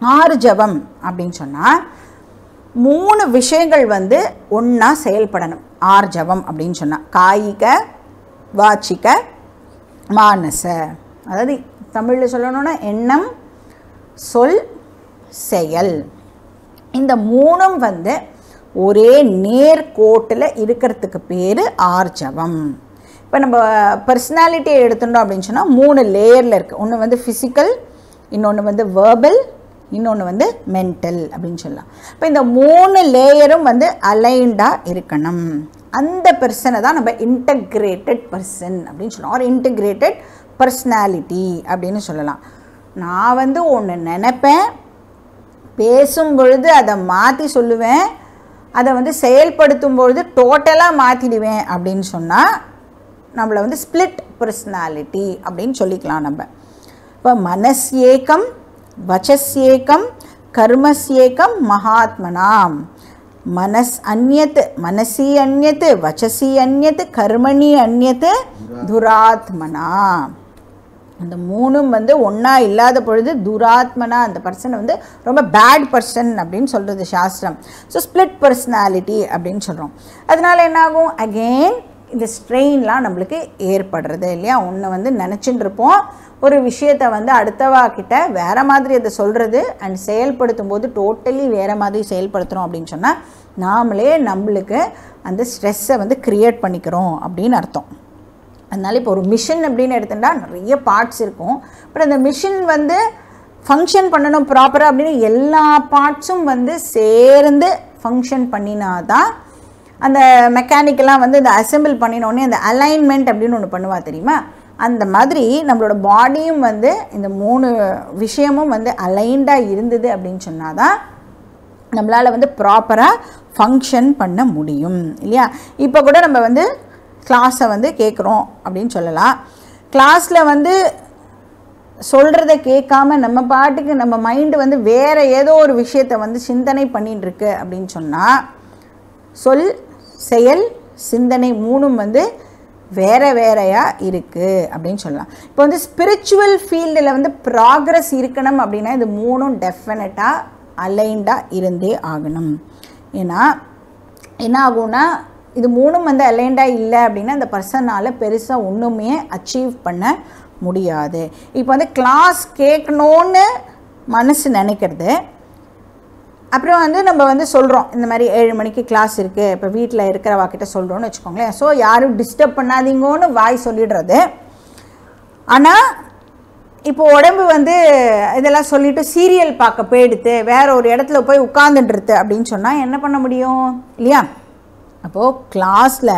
ஆர்ஜவம் அப்படின்னு சொன்னால் மூணு விஷயங்கள் வந்து ஒன்றா செயல்படணும் ஆர்ஜவம் அப்படின்னு சொன்னால் காயிக வாச்சிக மானச அதாவது தமிழில் சொல்லணும்னா எண்ணம் சொல் செயல் இந்த மூணும் வந்து ஒரே நேர்கோட்டில் இருக்கிறதுக்கு பேர் ஆர்ஜவம் இப்போ நம்ம பர்சனாலிட்டியை எடுத்துட்டோம் அப்படின்னு சொன்னால் மூணு லேயரில் இருக்குது ஒன்று வந்து ஃபிசிக்கல் இன்னொன்று வந்து வேர்பல் இன்னொன்று வந்து மென்டல் அப்படின்னு சொல்லலாம் இப்போ இந்த மூணு லேயரும் வந்து அலைண்டாக இருக்கணும் அந்த பர்சனை தான் நம்ம இன்டகிரேட்டட் பர்சன் அப்படின்னு சொல்லலாம் ஒரு இன்டகிரேட்டட் பர்சனாலிட்டி அப்படின்னு சொல்லலாம் நான் வந்து ஒன்று நினைப்பேன் பேசும் பொழுது அதை மாற்றி சொல்லுவேன் அதை வந்து செயல்படுத்தும் பொழுது டோட்டலாக மாற்றிடுவேன் அப்படின்னு சொன்னால் நம்மளை வந்து ஸ்பிளிட் பர்சனாலிட்டி அப்படின்னு சொல்லிக்கலாம் நம்ம இப்போ மனஸ்யேகம் வச்சஸ்யேகம் கர்மஸ்யேகம் மகாத்மனாம் மனஸ் அந்யத் மனசி அந்யத் வச்சசி அந்யத் கர்மணி அந்யத் துராத்மனா அந்த மூணும் வந்து ஒன்றா இல்லாத பொழுது துராத்மனா அந்த பர்சன் வந்து ரொம்ப பேட் பர்சன் அப்படின்னு சொல்கிறது சாஸ்திரம் ஸோ ஸ்பிளிட் பர்சனாலிட்டி அப்படின்னு சொல்கிறோம் அதனால என்னாகும் அகெயின் இந்த ஸ்ட்ரெயின்லாம் நம்மளுக்கு ஏற்படுறது இல்லையா ஒன்று வந்து நினச்சிட்டு இருப்போம் ஒரு விஷயத்தை வந்து அடுத்தவா கிட்ட வேறு மாதிரி அதை சொல்கிறது அண்ட் செயல்படுத்தும் போது டோட்டலி வேறு மாதிரி செயல்படுத்துகிறோம் அப்படின்னு சொன்னால் நாமளே நம்மளுக்கு அந்த ஸ்ட்ரெஸ்ஸை வந்து க்ரியேட் பண்ணிக்கிறோம் அப்படின்னு அர்த்தம் அதனால இப்போ ஒரு மிஷின் அப்படின்னு எடுத்துட்டா நிறைய பார்ட்ஸ் இருக்கும் பட் அந்த மிஷின் வந்து ஃபங்க்ஷன் பண்ணணும் ப்ராப்பராக அப்படின்னு எல்லா பார்ட்ஸும் வந்து சேர்ந்து ஃபங்க்ஷன் பண்ணினாதான் அந்த மெக்கானிக்கெல்லாம் வந்து இந்த அசெம்பிள் பண்ணினோடனே அந்த அலைன்மெண்ட் அப்படின்னு ஒன்று பண்ணுவா தெரியுமா அந்த மாதிரி நம்மளோட பாடியும் வந்து இந்த மூணு விஷயமும் வந்து அலைண்டாக இருந்தது அப்படின்னு சொன்னாதான் நம்மளால் வந்து ப்ராப்பராக ஃபங்க்ஷன் பண்ண முடியும் இல்லையா இப்போ கூட நம்ம வந்து கிளாஸை வந்து கேட்குறோம் அப்படின்னு சொல்லலாம் கிளாஸில் வந்து சொல்கிறத கேட்காம நம்ம பாட்டுக்கு நம்ம மைண்டு வந்து வேறு ஏதோ ஒரு விஷயத்தை வந்து சிந்தனை பண்ணிட்டு இருக்கு அப்படின்னு சொன்னால் சொல் செயல் சிந்தனை மூணும் வந்து வேற வேறையாக இருக்குது அப்படின்னு சொல்லலாம் இப்போ வந்து ஸ்பிரிச்சுவல் ஃபீல்டில் வந்து ப்ராக்ரஸ் இருக்கணும் அப்படின்னா இது மூணும் டெஃபினட்டாக அலைண்டாக இருந்தே ஆகணும் ஏன்னா என்ன ஆகும்னா இது மூணும் வந்து அலைண்டாக இல்லை அப்படின்னா அந்த பர்சனால் பெருசாக ஒன்றுமே அச்சீவ் பண்ண முடியாது இப்போ வந்து கிளாஸ் கேட்கணுன்னு மனசு நினைக்கிறது அப்புறம் வந்து நம்ம வந்து சொல்கிறோம் இந்த மாதிரி ஏழு மணிக்கு கிளாஸ் இருக்குது இப்போ வீட்டில் இருக்கிறவா கிட்ட சொல்கிறோன்னு வச்சுக்கோங்களேன் ஸோ யாரும் டிஸ்டர்ப் பண்ணாதீங்கன்னு வாய் சொல்லிடுறது ஆனால் இப்போ உடம்பு வந்து இதெல்லாம் சொல்லிட்டு சீரியல் பார்க்க போயிடுத்து வேற ஒரு இடத்துல போய் உட்காந்துட்டுருது அப்படின்னு சொன்னால் என்ன பண்ண முடியும் இல்லையா அப்போது கிளாஸில்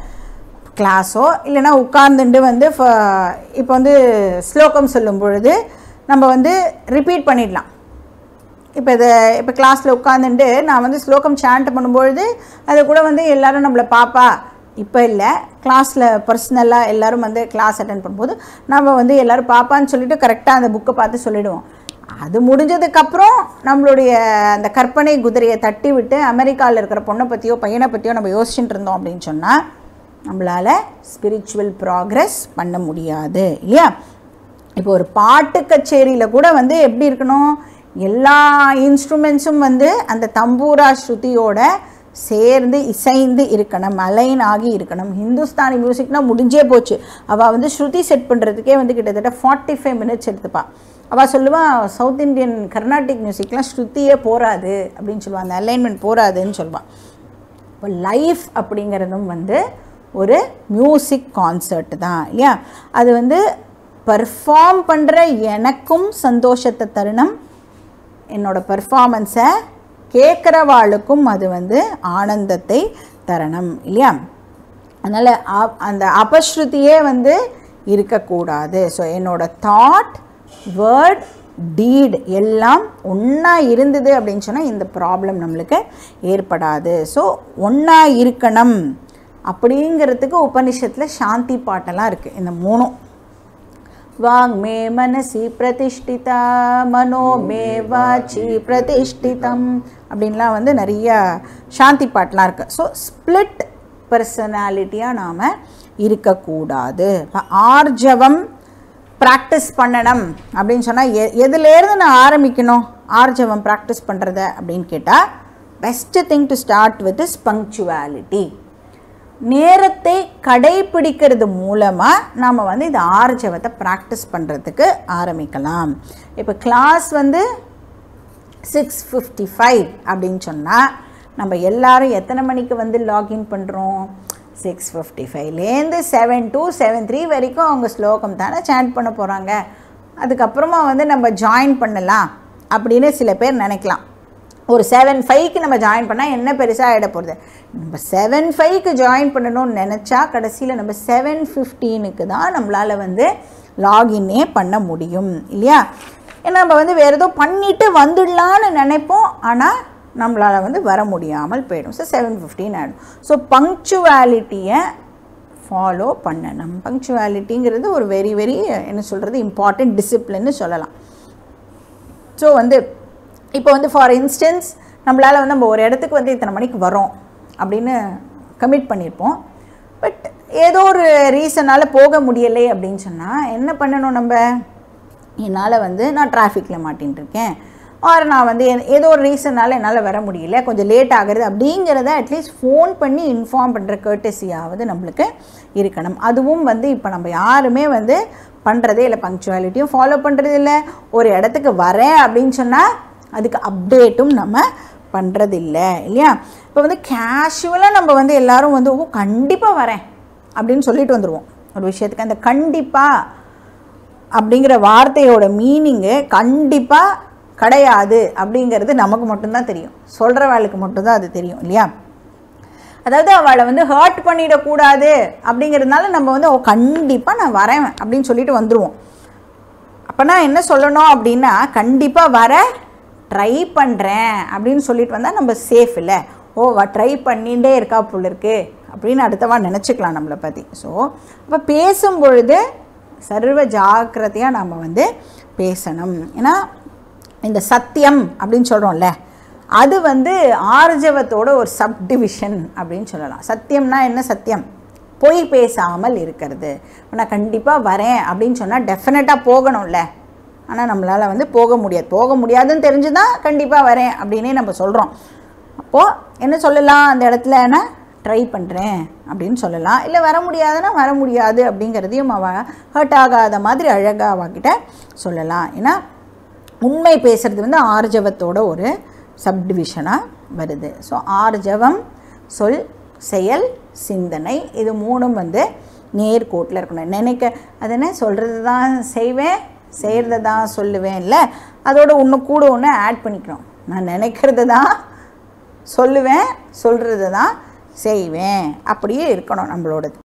கிளாஸோ இல்லைன்னா உட்கார்ந்துட்டு வந்து ஃப- இப்போ வந்து ஸ்லோகம் சொல்லும் பொழுது நம்ம வந்து ரிப்பீட் பண்ணிடலாம் இப்போ இதை இப்போ கிளாஸில் உட்காந்துட்டு நான் வந்து ஸ்லோகம் சாண்ட் பண்ணும்பொழுது அதை கூட வந்து எல்லாரும் நம்மளை பாப்பா இப்போ இல்லை கிளாஸில் பர்சனலாக எல்லாரும் வந்து கிளாஸ் அட்டன் பண்ணும்போது நம்ம வந்து எல்லாரும் பாப்பான்னு சொல்லிட்டு கரெக்டாக அந்த புக்கை பார்த்து சொல்லிடுவோம் அது முடிஞ்சதுக்கப்புறம் நம்மளுடைய அந்த கற்பனை குதிரையை தட்டி விட்டு அமெரிக்காவில் இருக்கிற பொண்ணை பற்றியோ பையனை பற்றியோ நம்ம யோசிச்சுட்டு இருந்தோம் அப்படின்னு சொன்னால் நம்மளால் ஸ்பிரிச்சுவல் ப்ராக்ரஸ் பண்ண முடியாது இல்லையா இப்போ ஒரு பாட்டு கச்சேரியில் கூட வந்து எப்படி இருக்கணும் எல்லா இன்ஸ்ட்ருமெண்ட்ஸும் வந்து அந்த தம்பூரா ஸ்ருதியோட சேர்ந்து இசைந்து இருக்கணும் அலைன் ஆகி இருக்கணும் ஹிந்துஸ்தானி மியூசிக்னா முடிஞ்சே போச்சு அவள் வந்து ஸ்ருதி செட் பண்ணுறதுக்கே வந்து கிட்டத்தட்ட ஃபார்ட்டி ஃபைவ் மினிட்ஸ் எடுத்துப்பா அவள் சொல்லுவா சவுத் இந்தியன் கர்நாடிக் மியூசிக்லாம் ஸ்ருதியே போராது அப்படின்னு சொல்லுவாள் அந்த அலைன்மெண்ட் போராதுன்னு சொல்லுவாள் இப்போ லைஃப் அப்படிங்கிறதும் வந்து ஒரு மியூசிக் கான்சர்ட் தான் இல்லையா அது வந்து பர்ஃபார்ம் பண்ணுற எனக்கும் சந்தோஷத்தை தருணம் என்னோட பர்ஃபார்மன்ஸை கேட்குறவாளுக்கும் அது வந்து ஆனந்தத்தை தரணும் இல்லையா அதனால் அ- அந்த அபஸ்ருதியே வந்து இருக்கக்கூடாது ஸோ என்னோட தாட் வேர்ட் டீட் எல்லாம் ஒன்றா இருந்தது அப்படின்னு சொன்னால் இந்த ப்ராப்ளம் நம்மளுக்கு ஏற்படாது ஸோ ஒன்றா இருக்கணும் அப்படிங்கிறதுக்கு உபனிஷத்தில் சாந்தி பாட்டெல்லாம் இருக்குது இந்த மூணும் வாங் மே மனசி பிரதிஷ்டிதா மனோ மே வாச்சி பிரதிஷ்டிதம் அப்படின்லாம் வந்து நிறைய சாந்தி பாட்டெலாம் இருக்குது ஸோ ஸ்பிளிட் பர்சனாலிட்டியாக நாம் இருக்கக்கூடாது இப்போ ஆர்ஜவம் ப்ராக்டிஸ் பண்ணணும் அப்படின்னு சொன்னால் எ எதுலேருந்து நான் ஆரம்பிக்கணும் ஆர்ஜவம் ப்ராக்டிஸ் பண்ணுறத அப்படின்னு கேட்டால் best thing to start with is punctuality நேரத்தை கடைபிடிக்கிறது மூலமாக நாம் வந்து இந்த ஆர்ஜவத்தை ப்ராக்டிஸ் பண்ணுறதுக்கு ஆரம்பிக்கலாம் இப்போ கிளாஸ் வந்து சிக்ஸ் ஃபிஃப்டி ஃபைவ் அப்படின்னு சொன்னால் நம்ம எல்லாரும் எத்தனை மணிக்கு வந்து லாகின் பண்ணுறோம் சிக்ஸ் ஃபிஃப்டி ஃபைவ்லேருந்து செவன் டூ செவன் த்ரீ வரைக்கும் அவங்க ஸ்லோகம் தானே சேட் பண்ண போகிறாங்க அதுக்கப்புறமா வந்து நம்ம ஜாயின் பண்ணலாம் அப்படின்னு சில பேர் நினைக்கலாம் ஒரு செவன் ஃபைவ்க்கு நம்ம ஜாயின் பண்ணால் என்ன பெருசாக ஆகிட போகிறது நம்ம செவன் ஃபைவ்க்கு ஜாயின் பண்ணணும்னு நினச்சா கடைசியில் நம்ம செவன் ஃபிஃப்டீனுக்கு தான் நம்மளால் வந்து லாகின்னே பண்ண முடியும் இல்லையா ஏன்னா நம்ம வந்து வேறு ஏதோ பண்ணிவிட்டு வந்துடலான்னு நினைப்போம் ஆனால் நம்மளால் வந்து வர முடியாமல் போயிடும் ஸோ செவன் ஃபிஃப்டின் ஆகிடும் ஸோ பங்க்சுவாலிட்டியை ஃபாலோ பண்ணணும் பங்க்சுவாலிட்டிங்கிறது ஒரு வெரி வெரி என்ன சொல்கிறது இம்பார்ட்டண்ட் டிசிப்ளின்னு சொல்லலாம் ஸோ வந்து இப்போ வந்து ஃபார் இன்ஸ்டன்ஸ் நம்மளால் வந்து நம்ம ஒரு இடத்துக்கு வந்து இத்தனை மணிக்கு வரோம் அப்படின்னு கமிட் பண்ணியிருப்போம் பட் ஏதோ ஒரு ரீசனால் போக முடியலை அப்படின்னு சொன்னால் என்ன பண்ணணும் நம்ம என்னால் வந்து நான் டிராஃபிக்கில் மாட்டின்னு இருக்கேன் ஆர் நான் வந்து எ- ஏதோ ஒரு ரீசனால் என்னால் வர முடியல கொஞ்சம் லேட் ஆகுறது அப்படிங்கிறத அட்லீஸ்ட் ஃபோன் பண்ணி இன்ஃபார்ம் பண்ணுற கேர்டசியாவது நம்மளுக்கு இருக்கணும் அதுவும் வந்து இப்போ நம்ம யாருமே வந்து பண்ணுறதே இல்லை பங்க்சுவாலிட்டியும் ஃபாலோ பண்ணுறது இல்லை ஒரு இடத்துக்கு வரேன் அப்படின்னு சொன்னால் அதுக்கு அப்டேட்டும் நம்ம பண்ணுறதில்ல இல்லையா இப்போ வந்து கேஷுவலாக நம்ம வந்து எல்லாரும் வந்து ஓ கண்டிப்பாக வரேன் அப்படின்னு சொல்லிட்டு வந்துடுவோம் ஒரு விஷயத்துக்கு அந்த கண்டிப்பாக அப்படிங்கிற வார்த்தையோட மீனிங்கு கண்டிப்பாக கிடையாது அப்படிங்கிறது நமக்கு மட்டும்தான் தெரியும் சொல்கிற வேலைக்கு மட்டும்தான் அது தெரியும் இல்லையா அதாவது அவளை வந்து ஹர்ட் பண்ணிடக்கூடாது அப்படிங்கிறதுனால நம்ம வந்து ஓ கண்டிப்பாக நான் வரேன் அப்படின்னு சொல்லிட்டு வந்துடுவோம் அப்போனா என்ன சொல்லணும் அப்படின்னா கண்டிப்பாக வர ட்ரை பண்ணுறேன் அப்படின்னு சொல்லிட்டு வந்தால் நம்ம சேஃப் இல்லை ஓ வ ட்ரை பண்ணிகிட்டே இருக்கா போல இருக்கு அப்படின்னு அடுத்தவா நினச்சிக்கலாம் நம்மளை பற்றி ஸோ அப்போ பேசும்பொழுது சர்வ ஜாக்கிரதையாக நம்ம வந்து பேசணும் ஏன்னா இந்த சத்தியம் அப்படின்னு சொல்கிறோம்ல அது வந்து ஆர்ஜவத்தோட ஒரு சப்டிவிஷன் அப்படின்னு சொல்லலாம் சத்தியம்னா என்ன சத்தியம் பொய் பேசாமல் இருக்கிறது நான் கண்டிப்பாக வரேன் அப்படின்னு சொன்னால் டெஃபினட்டாக போகணும்ல ஆனால் நம்மளால் வந்து போக முடியாது போக முடியாதுன்னு தெரிஞ்சு தான் கண்டிப்பாக வரேன் அப்படின்னே நம்ம சொல்கிறோம் அப்போது என்ன சொல்லலாம் அந்த இடத்துலனா ட்ரை பண்ணுறேன் அப்படின்னு சொல்லலாம் இல்லை வர முடியாதுன்னா வர முடியாது அப்படிங்கிறதையும் அவ ஹர்ட் ஆகாத மாதிரி அழகாக அவகிட்ட சொல்லலாம் ஏன்னா உண்மை பேசுறது வந்து ஆர்ஜவத்தோட ஒரு சப்டிவிஷனாக வருது ஸோ ஆர்ஜவம் சொல் செயல் சிந்தனை இது மூணும் வந்து நேர்கோட்டில் இருக்கணும் நினைக்க அது என்ன சொல்கிறது தான் செய்வேன் செய்கிறத தான் சொல்லுவேன் இல்லை அதோட ஒன்று கூட ஒன்று ஆட் பண்ணிக்கணும் நான் நினைக்கிறது தான் சொல்லுவேன் சொல்கிறது தான் செய்வேன் அப்படியே இருக்கணும் நம்மளோடது